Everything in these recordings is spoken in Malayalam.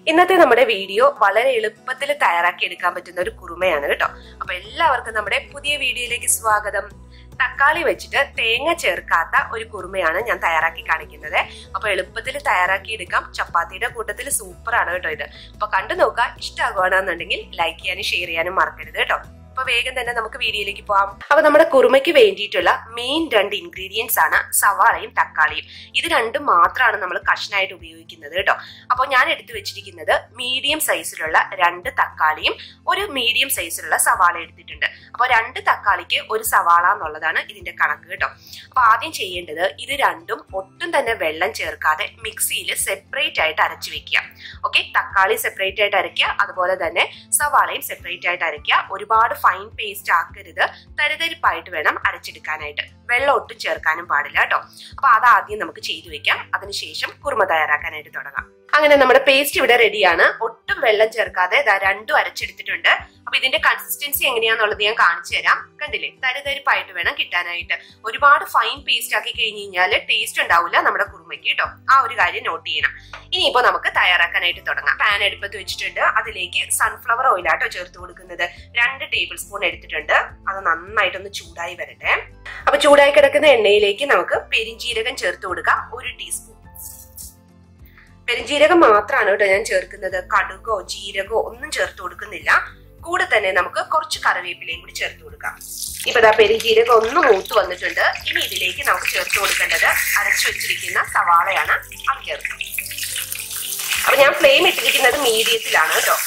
ഇന്നത്തെ നമ്മുടെ വീഡിയോ വളരെ എളുപ്പത്തിൽ തയ്യാറാക്കി എടുക്കാൻ പറ്റുന്ന ഒരു കുറുമയാണ് കേട്ടോ അപ്പൊ എല്ലാവർക്കും നമ്മുടെ പുതിയ വീഡിയോയിലേക്ക് സ്വാഗതം തക്കാളി വെച്ചിട്ട് തേങ്ങ ചേർക്കാത്ത ഒരു കുറുമയാണ് ഞാൻ തയ്യാറാക്കി കാണിക്കുന്നത് അപ്പൊ എളുപ്പത്തിൽ തയ്യാറാക്കി എടുക്കാം ചപ്പാത്തിയുടെ കൂട്ടത്തിൽ സൂപ്പറാണ് കേട്ടോ ഇത് അപ്പൊ കണ്ടു നോക്കുക ഇഷ്ടമാകുകയാണെന്നുണ്ടെങ്കിൽ ലൈക്ക് ചെയ്യാനും ഷെയർ ചെയ്യാനും മറക്കരുത് കേട്ടോ അപ്പൊ വേഗം തന്നെ നമുക്ക് വീഡിയോയിലേക്ക് പോവാം അപ്പൊ നമ്മുടെ കുറുമയ്ക്ക് വേണ്ടിയിട്ടുള്ള മെയിൻ രണ്ട് ഇൻഗ്രീഡിയൻസ് ആണ് സവാളയും തക്കാളിയും ഇത് രണ്ടും മാത്രമാണ് നമ്മൾ കഷ്ണായിട്ട് ഉപയോഗിക്കുന്നത് കേട്ടോ അപ്പോൾ ഞാൻ എടുത്തു വെച്ചിരിക്കുന്നത് മീഡിയം സൈസിലുള്ള രണ്ട് തക്കാളിയും ഒരു മീഡിയം സൈസിലുള്ള സവാള എടുത്തിട്ടുണ്ട് അപ്പോൾ രണ്ട് തക്കാളിക്ക് ഒരു സവാള എന്നുള്ളതാണ് ഇതിന്റെ കണക്ക് കേട്ടോ അപ്പൊ ആദ്യം ചെയ്യേണ്ടത് ഇത് രണ്ടും ഒട്ടും തന്നെ വെള്ളം ചേർക്കാതെ മിക്സിയിൽ സെപ്പറേറ്റ് ആയിട്ട് അരച്ചു വെക്കുക ഓക്കെ തക്കാളി സെപ്പറേറ്റ് ആയിട്ട് അരയ്ക്കുക അതുപോലെ തന്നെ സവാളയും സെപ്പറേറ്റ് ആയിട്ട് അരയ്ക്കുക ഒരുപാട് ഫൈൻ പേസ്റ്റ് ആക്കരുത് തരിതരിപ്പായിട്ട് വേണം അരച്ചെടുക്കാനായിട്ട് വെള്ളം ഒട്ടും ചേർക്കാനും പാടില്ല കേട്ടോ അപ്പൊ അത് ആദ്യം നമുക്ക് ചെയ്തു വെക്കാം അതിനുശേഷം കുറുമ തയ്യാറാക്കാനായിട്ട് തുടങ്ങാം അങ്ങനെ നമ്മുടെ പേസ്റ്റ് ഇവിടെ റെഡിയാണ് ഒട്ടും വെള്ളം ചേർക്കാതെ ഇതാ രണ്ടും അരച്ചെടുത്തിട്ടുണ്ട് അപ്പൊ ഇതിന്റെ കൺസിസ്റ്റൻസി എങ്ങനെയാന്നുള്ളത് ഞാൻ കാണിച്ചു തരാം കണ്ടില്ലേ തരിതരിപ്പായിട്ട് വേണം കിട്ടാനായിട്ട് ഒരുപാട് ഫൈൻ പേസ്റ്റ് ആക്കി കഴിഞ്ഞ് കഴിഞ്ഞാൽ ടേസ്റ്റ് ഉണ്ടാവില്ല നമ്മുടെ കുറുമയ്ക്ക് കേട്ടോ ആ ഒരു കാര്യം നോട്ട് ചെയ്യണം ഇനിയിപ്പോ നമുക്ക് തയ്യാറാക്കാനായിട്ട് തുടങ്ങാം പാൻ അടുപ്പത്ത് വെച്ചിട്ടുണ്ട് അതിലേക്ക് സൺഫ്ലവർ ഓയിലാട്ടോ ചേർത്ത് കൊടുക്കുന്നത് രണ്ട് ടേബിൾ സ്പൂൺ എടുത്തിട്ടുണ്ട് അത് നന്നായിട്ടൊന്ന് ചൂടായി വരട്ടെ അപ്പൊ ചൂടായി കിടക്കുന്ന എണ്ണയിലേക്ക് നമുക്ക് പെരിഞ്ജീരകം ചേർത്ത് കൊടുക്കാം ഒരു ടീസ്പൂൺ പെരിഞ്ജീരകം മാത്രമാണ് കേട്ടോ ഞാൻ ചേർക്കുന്നത് കടുകോ ജീരകോ ഒന്നും ചേർത്ത് കൊടുക്കുന്നില്ല കൂടെ തന്നെ നമുക്ക് കുറച്ച് കറിവേപ്പിലയും കൂടി ചേർത്ത് കൊടുക്കാം ഇപ്പൊ ദാ പെരിഞ്ജീരകം ഒന്ന് മൂത്ത് വന്നിട്ടുണ്ട് ഇനി ഇതിലേക്ക് നമുക്ക് ചേർത്ത് കൊടുക്കേണ്ടത് അരച്ചു വെച്ചിരിക്കുന്ന സവാളയാണ് അത് ചേർക്കാം അപ്പൊ ഞാൻ ഫ്ലെയിം ഇട്ടിരിക്കുന്നത് മീഡിയത്തിലാണ് കേട്ടോ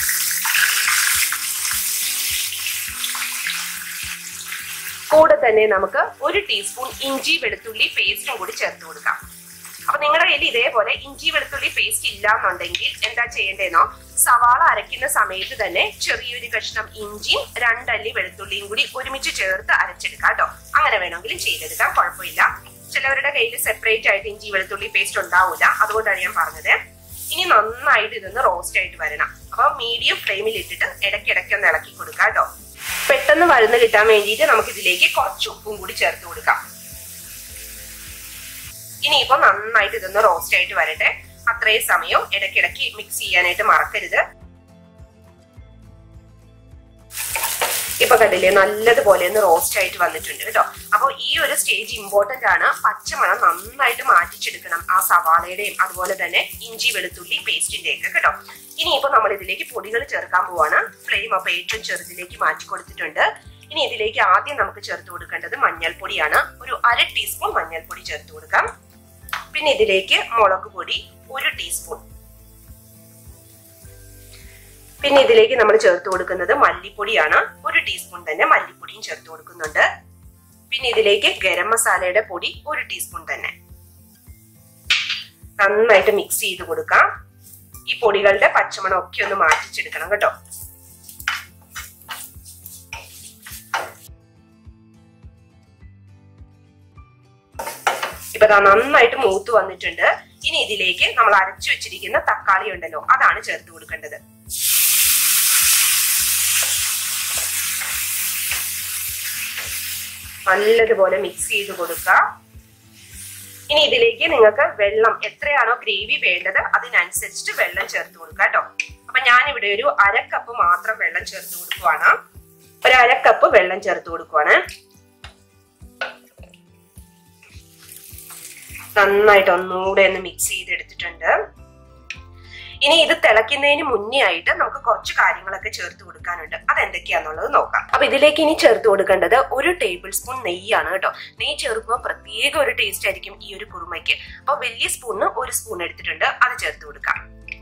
കൂടെ തന്നെ നമുക്ക് ഒരു ടീസ്പൂൺ ഇഞ്ചി വെളുത്തുള്ളി പേസ്റ്റും കൂടി ചേർത്ത് കൊടുക്കാം അപ്പൊ നിങ്ങളുടെ കയ്യിൽ ഇതേപോലെ ഇഞ്ചി വെളുത്തുള്ളി പേസ്റ്റ് ഇല്ല എന്നുണ്ടെങ്കിൽ എന്താ ചെയ്യേണ്ടതെന്നോ സവാള അരയ്ക്കുന്ന സമയത്ത് തന്നെ ചെറിയൊരു കഷ്ണം ഇഞ്ചിയും രണ്ടല്ലി വെളുത്തുള്ളിയും കൂടി ഒരുമിച്ച് ചേർത്ത് അരച്ചെടുക്കാം കേട്ടോ അങ്ങനെ വേണമെങ്കിലും ചെയ്തെടുക്കാം കുഴപ്പമില്ല ചിലവരുടെ കയ്യിൽ സെപ്പറേറ്റ് ആയിട്ട് ഇഞ്ചി വെളുത്തുള്ളി പേസ്റ്റ് ഉണ്ടാവില്ല അതുകൊണ്ടാണ് ഞാൻ പറഞ്ഞത് ഇനി നന്നായിട്ട് ഇതൊന്ന് റോസ്റ്റ് ആയിട്ട് വരണം അപ്പൊ മീഡിയം ഫ്ലെയിമിൽ ഇട്ടിട്ട് ഇടയ്ക്കിടയ്ക്ക് ഒന്ന് ഇളക്കി കൊടുക്കാം കേട്ടോ പെട്ടെന്ന് വഴന്ന് കിട്ടാൻ വേണ്ടിയിട്ട് നമുക്ക് ഇതിലേക്ക് കുറച്ച് ഉപ്പും കൂടി ചേർത്ത് കൊടുക്കാം ഇനിയിപ്പോ നന്നായിട്ട് ഇതൊന്ന് റോസ്റ്റ് ആയിട്ട് വരട്ടെ അത്രയും സമയം ഇടയ്ക്കിടയ്ക്ക് മിക്സ് ചെയ്യാനായിട്ട് മറക്കരുത് ഇപ്പൊ കണ്ടില്ലേ നല്ലതുപോലെ ഒന്ന് റോസ്റ്റ് ആയിട്ട് വന്നിട്ടുണ്ട് കേട്ടോ അപ്പൊ ഈ ഒരു സ്റ്റേജ് ഇമ്പോർട്ടന്റ് ആണ് പച്ചമണം നന്നായിട്ട് മാറ്റിച്ചെടുക്കണം ആ സവാളയുടെയും അതുപോലെ തന്നെ ഇഞ്ചി വെളുത്തുള്ളി പേസ്റ്റിന്റെ ഒക്കെ കേട്ടോ ഇനിയിപ്പോ നമ്മൾ ഇതിലേക്ക് പൊടികൾ ചേർക്കാൻ പോവാണ് ഫ്ലെയിം അപ്പൊ ഏറ്റവും ചെറുതിലേക്ക് മാറ്റി കൊടുത്തിട്ടുണ്ട് ഇനി ഇതിലേക്ക് ആദ്യം നമുക്ക് ചേർത്ത് കൊടുക്കേണ്ടത് മഞ്ഞൾപ്പൊടിയാണ് ഒരു അര ടീസ്പൂൺ മഞ്ഞൾപ്പൊടി ചേർത്ത് കൊടുക്കാം പിന്നെ ഇതിലേക്ക് മുളക് പൊടി ഒരു ടീസ്പൂൺ പിന്നെ ഇതിലേക്ക് നമ്മൾ ചേർത്ത് കൊടുക്കുന്നത് മല്ലിപ്പൊടിയാണ് ഒരു ടീസ്പൂൺ തന്നെ മല്ലിപ്പൊടിയും ചേർത്ത് കൊടുക്കുന്നുണ്ട് പിന്നെ ഇതിലേക്ക് ഗരം മസാലയുടെ പൊടി ഒരു ടീസ്പൂൺ തന്നെ നന്നായിട്ട് മിക്സ് ചെയ്ത് കൊടുക്കാം ഈ പൊടികളുടെ പച്ചമണം ഒക്കെ ഒന്ന് മാറ്റിച്ചെടുക്കണം കേട്ടോ ഇപ്പൊ നന്നായിട്ട് മൂത്ത് വന്നിട്ടുണ്ട് ഇനി ഇതിലേക്ക് നമ്മൾ അരച്ചു വെച്ചിരിക്കുന്ന തക്കാളി ഉണ്ടല്ലോ അതാണ് ചേർത്ത് കൊടുക്കേണ്ടത് നല്ലതുപോലെ മിക്സ് ചെയ്ത് കൊടുക്കുക ഇനി ഇതിലേക്ക് നിങ്ങൾക്ക് വെള്ളം എത്രയാണോ ഗ്രേവി വേണ്ടത് അതിനനുസരിച്ചിട്ട് വെള്ളം ചേർത്ത് കൊടുക്കുക കേട്ടോ അപ്പൊ ഞാൻ ഇവിടെ ഒരു അര കപ്പ് മാത്രം വെള്ളം ചേർത്ത് കൊടുക്കുവാണ് ഒരു അര കപ്പ് വെള്ളം ചേർത്ത് കൊടുക്കുവാണ് നന്നായിട്ട് ഒന്നുകൂടെ ഒന്ന് മിക്സ് ചെയ്തെടുത്തിട്ടുണ്ട് ഇനി ഇത് തിളയ്ക്കുന്നതിന് മുന്നേ ആയിട്ട് നമുക്ക് കുറച്ച് കാര്യങ്ങളൊക്കെ ചേർത്ത് കൊടുക്കാനുണ്ട് അതെന്തൊക്കെയാന്നുള്ളത് നോക്കാം അപ്പൊ ഇതിലേക്ക് ഇനി ചേർത്ത് കൊടുക്കേണ്ടത് ഒരു ടേബിൾ സ്പൂൺ നെയ്യാണ് കേട്ടോ നെയ്യ് ചേർക്കുമ്പോൾ പ്രത്യേക ഒരു ടേസ്റ്റ് ആയിരിക്കും ഈ ഒരു കുറുമയ്ക്ക് അപ്പൊ വലിയ സ്പൂണിന് ഒരു സ്പൂൺ എടുത്തിട്ടുണ്ട് അത് ചേർത്ത് കൊടുക്കാം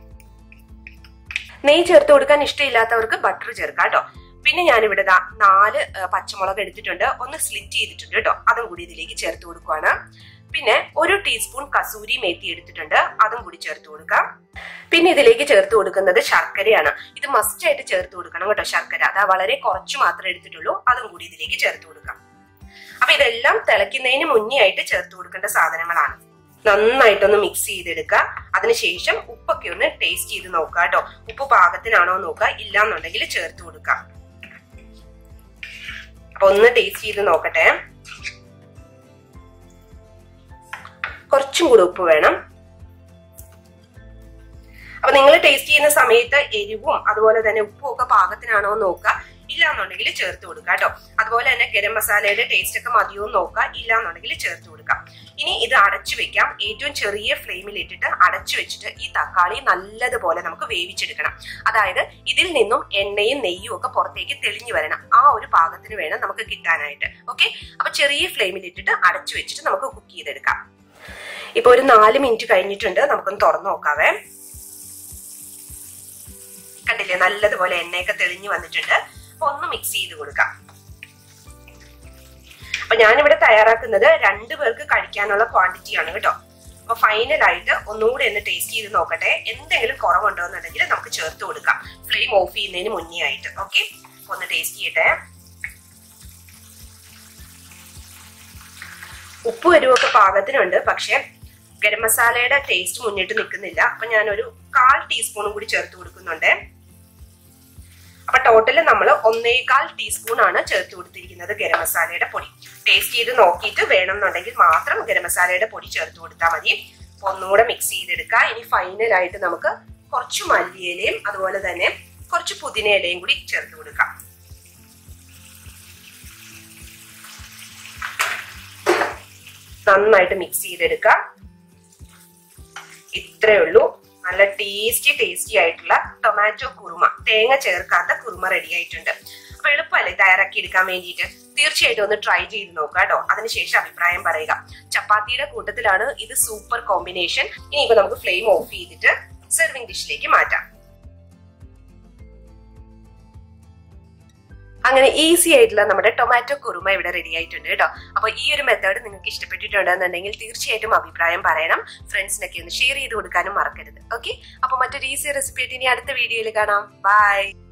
നെയ്യ് ചേർത്ത് കൊടുക്കാൻ ഇഷ്ടമില്ലാത്തവർക്ക് ബട്ടർ ചേർക്കാം കേട്ടോ പിന്നെ ഞാനിവിടെ നാല് പച്ചമുളക് എടുത്തിട്ടുണ്ട് ഒന്ന് സ്ലിറ്റ് ചെയ്തിട്ടുണ്ട് കേട്ടോ അതും കൂടി ഇതിലേക്ക് ചേർത്ത് കൊടുക്കുവാണ് പിന്നെ ഒരു ടീസ്പൂൺ കസൂരി മേത്തി എടുത്തിട്ടുണ്ട് അതും കൂടി ചേർത്ത് കൊടുക്കാം പിന്നെ ഇതിലേക്ക് ചേർത്ത് കൊടുക്കുന്നത് ശർക്കരയാണ് ഇത് മസ്റ്റ് ആയിട്ട് ചേർത്ത് കൊടുക്കണം കേട്ടോ ശർക്കര അതാ വളരെ കുറച്ച് മാത്രമേ എടുത്തിട്ടുള്ളൂ അതും കൂടി ഇതിലേക്ക് ചേർത്ത് കൊടുക്കാം അപ്പൊ ഇതെല്ലാം തിളയ്ക്കുന്നതിന് മുന്നേ ആയിട്ട് ചേർത്ത് കൊടുക്കേണ്ട സാധനങ്ങളാണ് നന്നായിട്ടൊന്ന് മിക്സ് ചെയ്തെടുക്കുക അതിനുശേഷം ഉപ്പൊക്കെ ഒന്ന് ടേസ്റ്റ് ചെയ്ത് നോക്കുക കേട്ടോ ഉപ്പ് പാകത്തിനാണോ നോക്കുക ഇല്ലാന്നുണ്ടെങ്കിൽ ചേർത്ത് കൊടുക്കാം അപ്പൊ ഒന്ന് ടേസ്റ്റ് ചെയ്ത് നോക്കട്ടെ കുറച്ചും കൂടി ഉപ്പ് വേണം അപ്പൊ നിങ്ങൾ ടേസ്റ്റ് ചെയ്യുന്ന സമയത്ത് എരിവും അതുപോലെ തന്നെ ഉപ്പും ഒക്കെ പാകത്തിനാണോ എന്ന് നോക്കുക ഇല്ലാന്നുണ്ടെങ്കിൽ ചേർത്ത് കൊടുക്കുക കേട്ടോ അതുപോലെ തന്നെ ഗരം മസാലയുടെ ടേസ്റ്റ് ഒക്കെ മതിയോ എന്ന് നോക്കുക ഇല്ലാന്നുണ്ടെങ്കിൽ ചേർത്ത് കൊടുക്കാം ഇനി ഇത് അടച്ചു വെക്കാം ഏറ്റവും ചെറിയ ഫ്ലെയിമിൽ ഇട്ടിട്ട് അടച്ചു വെച്ചിട്ട് ഈ തക്കാളി നല്ലതുപോലെ നമുക്ക് വേവിച്ചെടുക്കണം അതായത് ഇതിൽ നിന്നും എണ്ണയും നെയ്യും ഒക്കെ പുറത്തേക്ക് തെളിഞ്ഞു വരണം ആ ഒരു പാകത്തിന് വേണം നമുക്ക് കിട്ടാനായിട്ട് ഓക്കെ അപ്പൊ ചെറിയ ഫ്ലെയിമിൽ ഇട്ടിട്ട് അടച്ചു വെച്ചിട്ട് നമുക്ക് കുക്ക് ചെയ്തെടുക്കാം ഇപ്പൊ ഒരു നാല് മിനിറ്റ് കഴിഞ്ഞിട്ടുണ്ട് നമുക്കൊന്ന് തുറന്നു നോക്കാവേ കണ്ടില്ലേ നല്ലതുപോലെ എണ്ണയൊക്കെ തെളിഞ്ഞു വന്നിട്ടുണ്ട് അപ്പൊ ഒന്ന് മിക്സ് ചെയ്ത് കൊടുക്കാം അപ്പൊ ഞാനിവിടെ തയ്യാറാക്കുന്നത് രണ്ടു പേർക്ക് കഴിക്കാനുള്ള ക്വാണ്ടിറ്റി ആണ് കേട്ടോ അപ്പൊ ഫൈനൽ ആയിട്ട് ഒന്നുകൂടെ ഒന്ന് ടേസ്റ്റ് ചെയ്ത് നോക്കട്ടെ എന്തെങ്കിലും കുറവുണ്ടോ എന്നുണ്ടെങ്കിൽ നമുക്ക് ചേർത്ത് കൊടുക്കാം ഫ്ലെയിം ഓഫ് ചെയ്യുന്നതിന് മുന്നേ ആയിട്ട് ഓക്കെ ഒന്ന് ടേസ്റ്റ് ചെയ്യട്ടെ ഉപ്പ് എരിവൊക്കെ പാകത്തിനുണ്ട് പക്ഷെ ഗരം മസാലയുടെ ടേസ്റ്റ് മുന്നിട്ട് നിൽക്കുന്നില്ല അപ്പൊ ഞാനൊരു കാൽ ടീസ്പൂണും കൂടി ചേർത്ത് കൊടുക്കുന്നുണ്ട് അപ്പൊ ടോട്ടല് നമ്മൾ ഒന്നേകാൽ ടീസ്പൂൺ ആണ് ചേർത്ത് കൊടുത്തിരിക്കുന്നത് ഗരം മസാലയുടെ പൊടി ടേസ്റ്റ് ചെയ്ത് നോക്കിയിട്ട് വേണമെന്നുണ്ടെങ്കിൽ മാത്രം ഗരം മസാലയുടെ പൊടി ചേർത്ത് കൊടുത്താൽ മതി അപ്പൊ ഒന്നുകൂടെ മിക്സ് ചെയ്തെടുക്കുക ഇനി ഫൈനൽ ആയിട്ട് നമുക്ക് കുറച്ച് മല്ലിയിലയും അതുപോലെ തന്നെ കുറച്ച് പുതിനയിലയും കൂടി ചേർത്ത് കൊടുക്കാം നന്നായിട്ട് മിക്സ് ചെയ്തെടുക്കുക ഇത്രയേ ഉള്ളൂ നല്ല ടേസ്റ്റി ടേസ്റ്റി ആയിട്ടുള്ള ടൊമാറ്റോ കുറുമ തേങ്ങ ചേർക്കാത്ത കുറുമ റെഡി ആയിട്ടുണ്ട് അപ്പൊ എളുപ്പമല്ലേ തയ്യാറാക്കി എടുക്കാൻ വേണ്ടിയിട്ട് തീർച്ചയായിട്ടും ഒന്ന് ട്രൈ ചെയ്ത് നോക്കുക കേട്ടോ അതിനുശേഷം അഭിപ്രായം പറയുക ചപ്പാത്തിയുടെ കൂട്ടത്തിലാണ് ഇത് സൂപ്പർ കോമ്പിനേഷൻ ഇനി ഇപ്പൊ നമുക്ക് ഫ്ലെയിം ഓഫ് ചെയ്തിട്ട് സെർവിംഗ് ഡിഷിലേക്ക് മാറ്റാം അങ്ങനെ ഈസി ആയിട്ടുള്ള നമ്മുടെ ടൊമാറ്റോ കുറുമ ഇവിടെ റെഡി ആയിട്ടുണ്ട് കേട്ടോ അപ്പൊ ഈ ഒരു മെത്തേഡ് നിങ്ങൾക്ക് ഇഷ്ടപ്പെട്ടിട്ടുണ്ടെന്നുണ്ടെങ്കിൽ തീർച്ചയായിട്ടും അഭിപ്രായം പറയണം ഫ്രണ്ട്സിനൊക്കെ ഒന്ന് ഷെയർ ചെയ്ത് കൊടുക്കാനും മറക്കരുത് ഓക്കെ അപ്പൊ മറ്റൊരു ഈസി റെസിപ്പി ആയിട്ട് ഇനി അടുത്ത വീഡിയോയിൽ കാണാം ബൈ